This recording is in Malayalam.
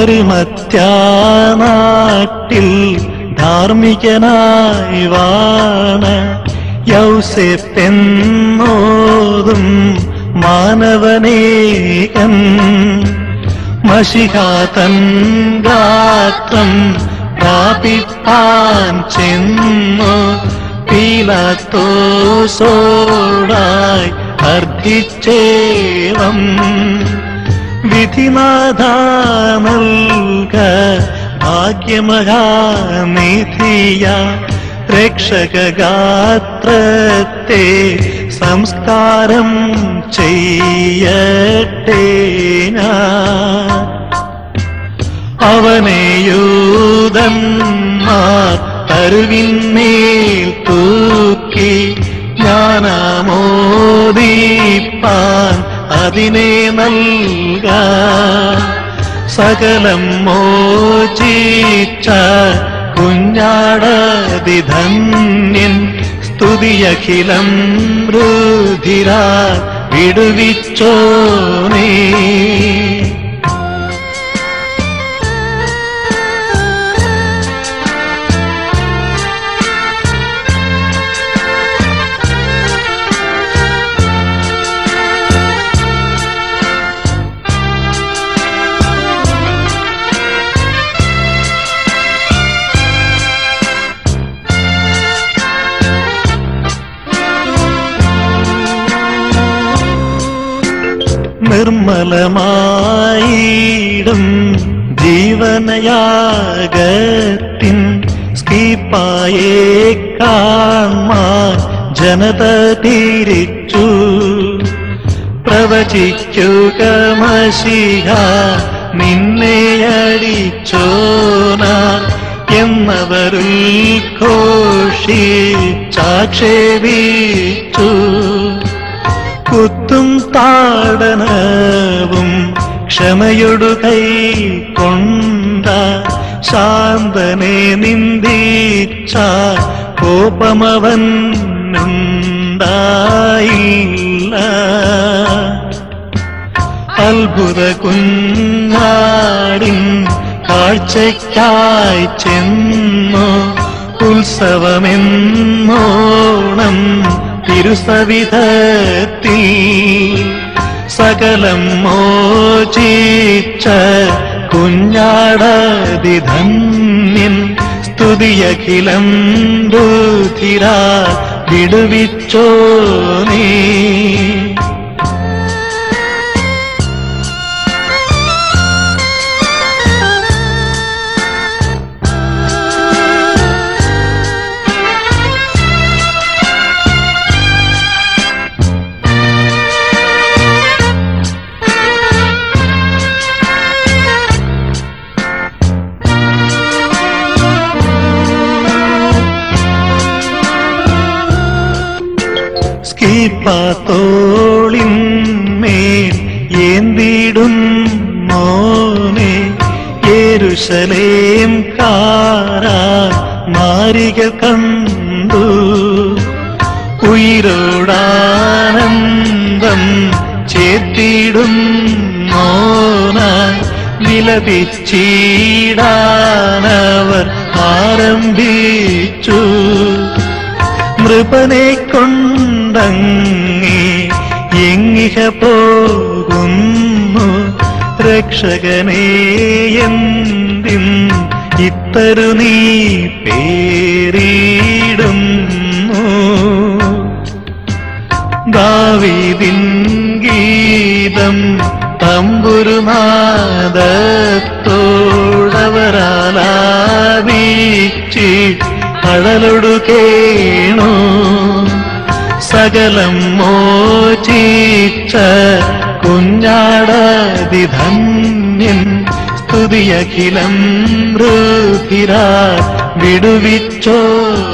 അരിമത്യാനാട്ടിൽ ധാർമ്മികനായി വാണ യൗസെപ്പെന്നോതും മാനവനേകൻ മഷിഹാതൻ ഗാത്രം പ്രാപിപ്പാൻ ചെന്നു പീലാത്തോസോടായി അർത്ഥിച്ചേവം വിധിനാഥ നൽക ഭാഗ്യമഹാനിധിയ രക്ഷകഗാത്രത്തെ സംസ്കാരം ചെയ്യട്ടെ ഞാൻ അവനെയൂതന്മാർ തരുവിന്മേൽ തൂക്കി ജ്ഞാനമോദിപ്പാൻ അതിനെ നൽക സകലം മോചിച്ച കുഞ്ഞാടതിധന്യൻ സ്തുതിയഖിലം രുധിര വിടുവിച്ചോ നീ നിർമ്മലമായിടും ജീവനയാഗത്തിൻ സ്കീപ്പായെ കാൺമാൻ ജനത തിരിച്ചു പ്രവചിക്കുക മഷിഹ നിന്നെ അടിച്ചോന എന്നവരുൽ ഘോഷിച്ചാക്ഷേപിച്ചു കുത്തും താടനവും ക്ഷമയൊടു കൈ കൊണ്ട ശാന്തനെ നിന്ദിച്ച കോപമവൻ ഉണ്ടായില്ല അത്ഭുത കുഞ്ഞാടിൻ കാഴ്ചയ്ക്കായി ചെന്നു ഉത്സവമെന്നോണം തിരുസവിധത്തിൽ സകലം മോചിച്ച കുഞ്ഞാടതിധന്യൻ സ്തുതിയഖിലം രുധിര വിടുവിച്ചോ നീ സ്കീപ്പാത്തോളിന്മേൽ ഏന്തിടും മോനെ യേരുശലേം കാരാ മാരികൾ കണ്ടു ഉയരോടാനന്ദം ചേർത്തിടും മോന വിലപിച്ചിടാനവർ ആരംഭിച്ചു നൃപനെ കൊണ്ടങ്ങി എങ്ങിഹ പോകുന്നു രക്ഷകനെ എന്തിൻ ഇത്തരു നീ പേരിടുന്നു ദാവീദിൻ ഗീതം തമ്പുരുനാദത്തോടവരാലാപിച്ചി കടലൊടു കേണു സകലം മോചിച്ച കുഞ്ഞാടതിധന്യൻ സ്തുതിയഖിലം രുധിര വിടുവിച്ചോ